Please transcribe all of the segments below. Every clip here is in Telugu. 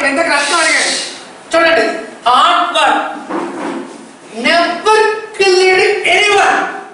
ఇంతకు రత్నం అడిగాడు చూడండి hard work never killed anyone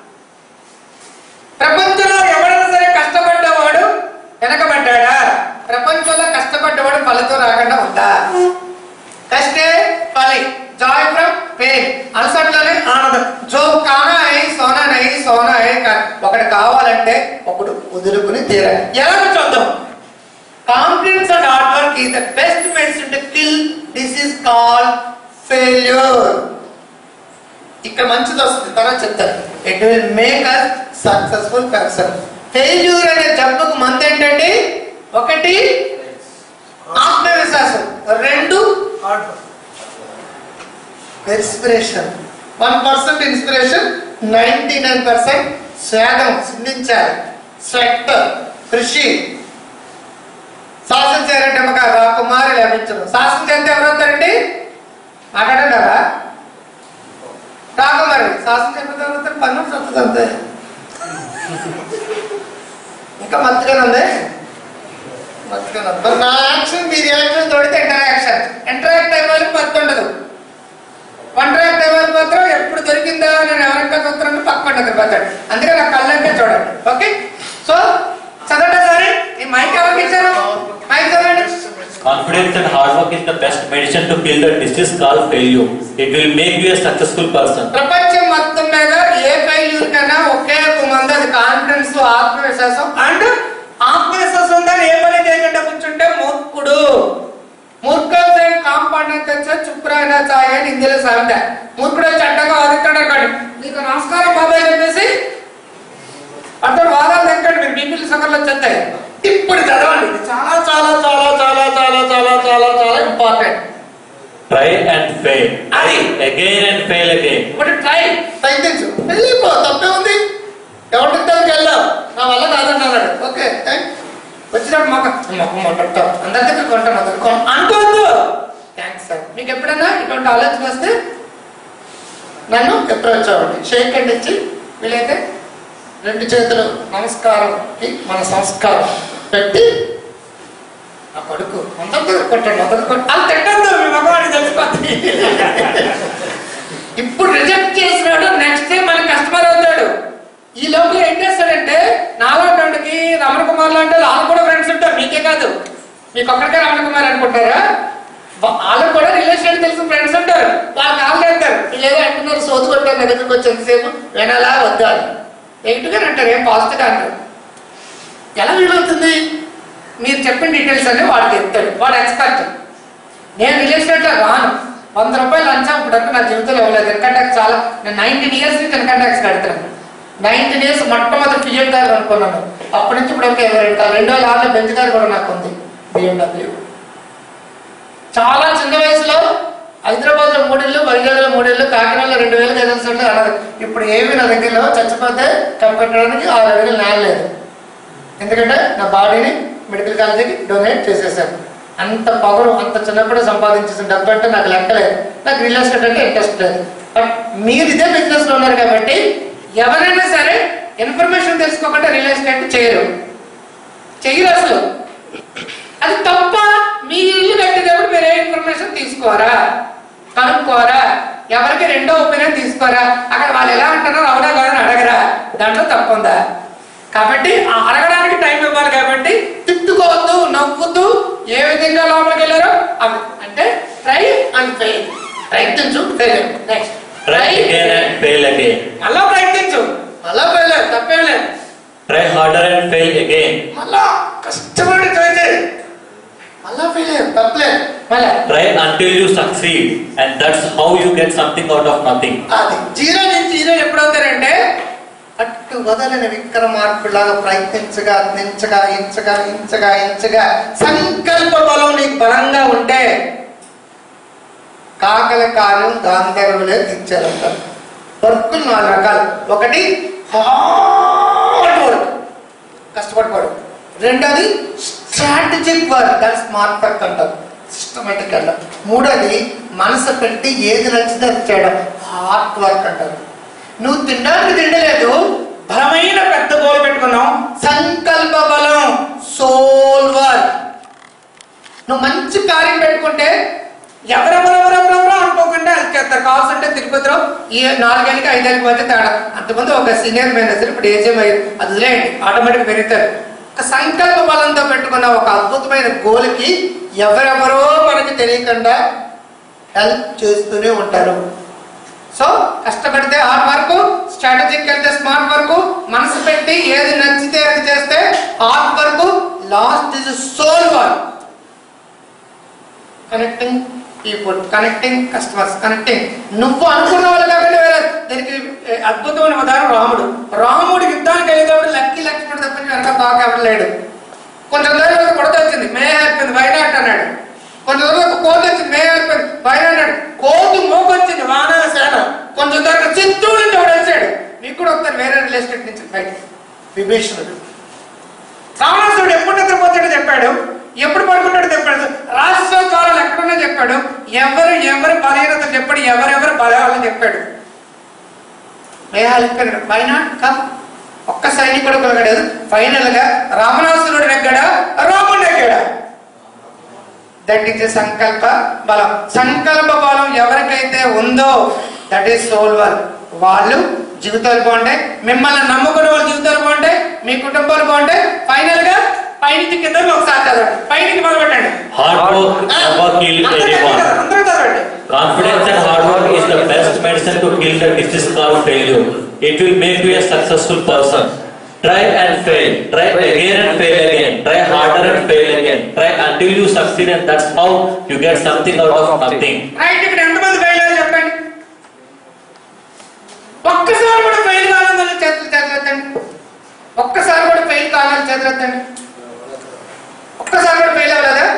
ప్రపంచంలో ఎవరైనా సరే కష్టపడ్డవాడు వెనకబడ్డాడా ప్రపంచంలో కష్టపడ్డవాడు ఫలితం రాకుండా ఉందా కష్టే ఫలి జాయ్ ఫ్రమ్ పెయిన్ అలసట్లోనే ఆనందం జో కానా అయి సోనా నై సోనా అయి ఒకటి కావాలంటే ఒకడు వదులుకుని తీరాలి ఎలాగో చూద్దాం confidence and hard work is the best medicine to kill this is called failure ఇక్కడ మంచిది వస్తుంది తర్వాత చెప్తాను it will make us successful person failure అనే జబ్బుకు మంది ఏంటండి ఒకటి ఆత్మవిశ్వాసం రెండు inspiration one percent inspiration ninety nine percent స్వేదం సిందించాలి స్వెట్ కృషి శాసనం చేరంటే ఒక కుమారి లభించదు శాసనం చేస్తే ఎవరవుతారండి మాట్లాడారా రాకుమారి శాసనం చెప్పిన తర్వాత పన్ను సత్తది అంతే ఇంకా మత్తుగానే ఉంది మత్తుగానే ఉంది మరి నా యాక్షన్ మీ రియాక్షన్ తోడితే ఇంటరాక్షన్ ఇంటరాక్ట్ అయ్యే వాళ్ళకి మత్తు ఉండదు ఇంటరాక్ట్ అయ్యే వాళ్ళు మాత్రం ఎప్పుడు దొరికిందా నేను ఎవరికా చూస్తున్నాను పక్క ఉండదు పోతాడు అందుకే నా కళ్ళంటే చూడండి ఓకే సో చదవండి సారీ ఈ మైక్ ఎవరికి ఇచ్చారు మైక్ చదవండి Confidence and hard work is the best medicine to kill the disease called failure. It will make you a successful person. ప్రపంచం మొత్తం మీద ఏ ఫెయిల్యూర్ కన్నా ఒకే ఒక మంది అది కాన్ఫిడెన్స్ ఆత్మవిశ్వాసం అండ్ ఆత్మవిశ్వాసం ఉందని ఏ పని చేయకుండా కూర్చుంటే మూర్ఖుడు మూర్ఖం కాంపౌండ్ తెచ్చా చుక్కురాయన చాయ్ అని హిందీలో సామెత మూర్ఖుడు వచ్చి అడ్డంగా వాదిస్తాడు అక్కడ మీకు నమస్కారం బాబాయ్ అని చెప్పేసి అతడు వాదాలు ఎక్కండి మీరు బీపీలు సగర్లు వచ్చేస్తాయి ఇప్పుడు చదవండి ఇది చాలా చాలా చాలా చాలా చాలా చాలా చాలా చాలా ఇంపార్టెంట్ Try and fail. అది Again and fail again. ఇప్పుడు ట్రై ప్రయత్నించు వెళ్ళిపో తప్పే ఉంది ఎవరి దగ్గరికి వెళ్దాం నా వల్ల కాదన్నాడు ఓకే థ్యాంక్ వచ్చినప్పుడు మాకు మొక్క మొట్టం అందరి దగ్గర కొంటాను అందరు కొన్ అనుకోవద్దు థ్యాంక్స్ సార్ మీకు ఎప్పుడైనా ఇటువంటి ఆలోచన వస్తే నన్ను అప్రోచ్ అవ్వండి షేక్ హ్యాండ్ ఇచ్చి వీలైతే రెండు చేతులు నమస్కారంకి మన సంస్కారం పెట్టి ఆ కొడుకు అందరి దగ్గర కొట్టండి అందరి కొట్టు అది తిట్టద్దు మీ మగవాడికి తెలిసిపోతుంది ఇప్పుడు రిజెక్ట్ చేసినాడు నెక్స్ట్ డే మన కస్టమర్ అవుతాడు ఈ లోపల ఏం చేస్తాడంటే నాలాంటి రమణ కుమార్ లాంటి వాళ్ళు కూడా ఫ్రెండ్స్ ఉంటారు మీకే కాదు మీకు ఒక్కరికే రమణ కుమార్ అనుకుంటారా వా- వాళ్ళకు కూడా రిలేషన్ తెలిసిన ఫ్రెండ్స్ ఉంటారు వాళ్ళు కాళ్ళు అంటారు వీళ్ళు ఏదో అంటున్నారు సోదు కొట్టారు నా దగ్గరికి వచ్చి ఎంతసేపు వినాలా వద్దా అని నెగిటివ్గా అంటారు ఏం పాజిటివ్గా అంటారు ఎలా వీలవుతుంది మీరు చెప్పిన డీటెయిల్స్ అన్ని వాడు చెప్తాడు వాడు ఎక్స్పర్ట్ నేను రిలేషన్లో రాను వంద రూపాయలు లంచం ఇప్పుడు నా జీవితంలో ఇవ్వలేదు ఇన్కమ్ ట్యాక్స్ చాలా నేను నైన్టీన్ ఇయర్స్ నుంచి ఇన్కమ్ ట్యాక్స్ కడుతున్నాను నైన్టీన్ ఇయర్స్ మొట్టమొదటి ఫిజియల్ కార్ అనుకున్నాను అప్పటి నుంచి ఇప్పుడు ఒక రెండు కార్ రెండు వేల ఆరులో బెంచ్ కార్ కూడా నాకు ఉంది బిఎండబ్ల్యూ చాలా చిన్న వయసులో హైదరాబాద్ లో మూడేళ్ళు వైజాగ్ లో మూడేళ్ళు కాకినాడలో రెండు వేలు కదంటే అన్నారు ఇప్పుడు ఏమి నా దగ్గరలో చచ్చిపోతే కప్పెట్టడానికి ఆరు వేలు నేల లేదు ఎందుకంటే నా బాడీని మెడికల్ కాలేజీకి డొనేట్ చేసేసాను అంత పవర్ అంత చిన్నప్పుడే సంపాదించేసిన డబ్బు అంటే నాకు లెక్కలేదు నాకు రియల్ ఎస్టేట్ అంటే ఇంట్రెస్ట్ లేదు బట్ మీరు ఇదే బిజినెస్ లో ఉన్నారు కాబట్టి ఎవరైనా సరే ఇన్ఫర్మేషన్ తెలుసుకోకుండా రియల్ ఎస్టేట్ చేయరు చెయ్యరు అసలు అది తప్ప మీ ఇల్లు కట్టేటప్పుడు మీరు ఏ ఇన్ఫర్మేషన్ తీసుకోరా కనుక్కోరా ఎవరికి రెండో ఒపీనియన్ తీసుకోరా అక్కడ వాళ్ళు ఎలా అంటున్నారో అవునా కాదని అడగరా దాంట్లో తప్పుందా కాబట్టి ఆ అడగడానికి టైం ఇవ్వాలి కాబట్టి తిట్టుకోవద్దు నవ్వుతూ ఏ విధంగా లోపలికి వెళ్ళారో అవి అంటే ట్రై అండ్ ఫెయిల్ ప్రయత్నించు fail next Try again and fail again. మళ్ళా ప్రయత్నించు మళ్ళా ఫెయిల్ తప్పేం లేదు Try harder and fail again. మళ్ళా కష్టపడి ట్రై చేయి మళ్ళా ఫెయిల్ అయ్యారు తప్పలేదు మళ్ళా Try until you succeed. And that's how you get something out of nothing. అది జీరో నుంచి జీరో ఎప్పుడవుతారంటే అట్టు వదలని విక్రమార్కులాగా ప్రయత్నించగా నించగా ఇంచగా ఇంచగా ఇంచగా సంకల్ప బలం నీకు బలంగా ఉంటే కాకల కాలం గాంధర్వులే తీర్చారంటారు వర్కులు నాలుగు రకాలు ఒకటి హార్డ్ వర్క్ కష్టపడిపోవడం రెండోది స్ట్రాటజిక్ వర్క్ దాని స్మార్ట్ వర్క్ అంటారు సిస్టమేటిక్ అంటారు మూడోది మనసు పెట్టి ఏది నచ్చితే అది చేయడం హార్డ్ వర్క్ అంటారు నువ్వు తినడానికి తిండలేదు బలమైన పెద్ద గోల్ పెట్టుకున్నావు సంకల్ప బలం సోల్ వర్క్ నువ్వు మంచి కార్యం పెట్టుకున్నావు పెట్టుకుంటే ఎవరెవరెవరెవరెవరో అనుకోకుండా హెల్ప్ చేస్తారు కావాల్సింటే తిరుపతిలో ఈ నాలుగేళ్ళకి ఐదేళ్ళకి మధ్య తేడా అంతకుముందు ఒక సీనియర్ మేనేజర్ ఇప్పుడు ఏజీఎం అయ్యారు అది వదిలేయండి ఆటోమేటిక్ పెరుగుతారు ఒక సంకల్ప బలంతో పెట్టుకున్న ఒక అద్భుతమైన గోల్కి ఎవరెవరో మనకి తెలియకుండా హెల్ప్ చేస్తూనే ఉంటారు సో కష్టపడితే హార్డ్ వర్క్ స్ట్రాటజిక్ వెళ్తే స్మార్ట్ వర్క్ మనసు పెట్టి ఏది నచ్చితే అది చేస్తే hard work last is soul work connecting people connecting customers connecting నువ్వు అనుకున్న వాళ్ళు కాకుండా వేరే దీనికి ఏ, అద్భుతమైన ఉదాహరణ రాముడు రాముడు యుద్ధానికి వెళ్ళేటప్పుడు లక్కీ లక్ష్మణుడు తప్పని వెనక బాగా ఎవడలేడు కొంచెం దూరం కొడత వచ్చింది మే అయిపోయింది వైనాట్ అన్నాడు కొంచెం దూరం ఒక కోతి వచ్చింది మే అయిపోయింది వైనాట్ అన్నాడు కోతి మోకొచ్చింది వానర సేన కొంచెం దూరం చిత్తూరు నుంచి వాడు వచ్చాడు మీకు కూడా వస్తారు వేరే రియల్ ఎస్టేట్ నుంచి బయట విభీషణుడు రావణాసుడు ఎప్పుడు నిద్రపోతాడో చెప్పాడు ఎప్పుడు పడుకుంటాడో చెప్పాడు రాష్ట్ర కాలాలు ఎక్కడున్నా చెప్పాడు ఎవరు ఎవరు బలహీనత చెప్పాడు ఎవరెవరు బలవాళ్ళని చెప్పాడు మేహాలిపోయాడు వై నాట్ కమ్ ఒక్క సైనికుడు కలగలేదు ఫైనల్ గా రావణాసురుడు నెగ్గాడా రాముడు నెగ్గాడా దట్ ఈస్ సంకల్ప బలం సంకల్ప బలం ఎవరికైతే ఉందో దట్ ఈస్ సోల్ వర్క్ వాళ్ళు జీవితాలు బాగుంటాయి మిమ్మల్ని నమ్ముకునే వాళ్ళ జీవితాలు బాగుంటాయి మీ కుటుంబాలు బాగుంటాయి ఫైనల్ గా పైనుంచి కింద ఒకసారి చదవండి పైనుంచి మొదలు పెట్టండి Hard work never kill అందరూ anyone. చదవండి, అందరూ చదవండి Confidence and hard work is the best medicine to kill the disease called failure. It will make you a successful person. Try and fail. Try again and fail again. Try harder and fail again. Try until you succeed and that's how you get something out of nothing. Right ఇక్కడ ఎంతమంది ఫెయిల్ అయ్యారు చెప్పండి ఒక్కసారి కూడా ఫెయిల్ కాలేదని చేతులు చేతులెత్తండి ఒక్కసారి కూడా ఫెయిల్ కాలేదని చేతులెత్తండి ఒక్కసారి కూడా ఫెయిల్ అవ్వలేదా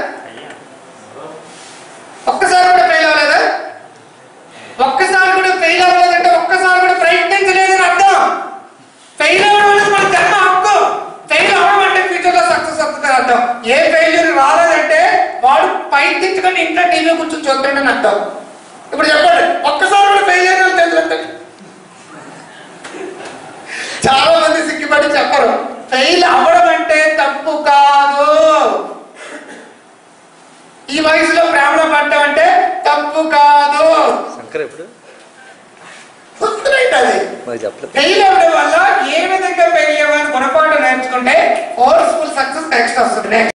ఒక్కసారి కూడా ఫెయిల్ అవ్వలేదా ఒక్కసారి కూడా ఫెయిల్ అవ్వలేదంటే ఒక్కసారి కూడా ప్రయత్నించలేదని అర్థం ఫెయిల్ అవ్వడం అనేది మన జన్మ హక్కు ఫెయిల్ అవ్వడం అంటే ఫ్యూచర్ లో సక్సెస్ అవుతుంది అర్థం ఏ ఫెయిల్యూర్ రాలేదంటే వాడు ప్రయత్నించుకొని ఇంట్లో టీవీ కూర్చొని చూస్తుండని అర్థం ఇప్పుడు చెప్పండి ఒక్కసారి కూడా ఫెయిల్ అయిన తెలుసు చాలా మంది సిగ్గుపడి చెప్పరు ఫెయిల్ అవ్వడం అంటే తప్పు కాదు ఈ వయసులో ప్రేమలో పడ్డం అంటే తప్పు కాదు శంకర్ ఎప్పుడు వస్తున్నాయి అది మరి చెప్పలేదు ఫెయిల్ అవ్వడం వల్ల ఏ విధంగా ఫెయిల్ అవ్వాలని గుణపాఠం నేర్చుకుంటే ఫోర్స్ఫుల్ సక్సెస్ నెక్స్ట్ వస్తుంది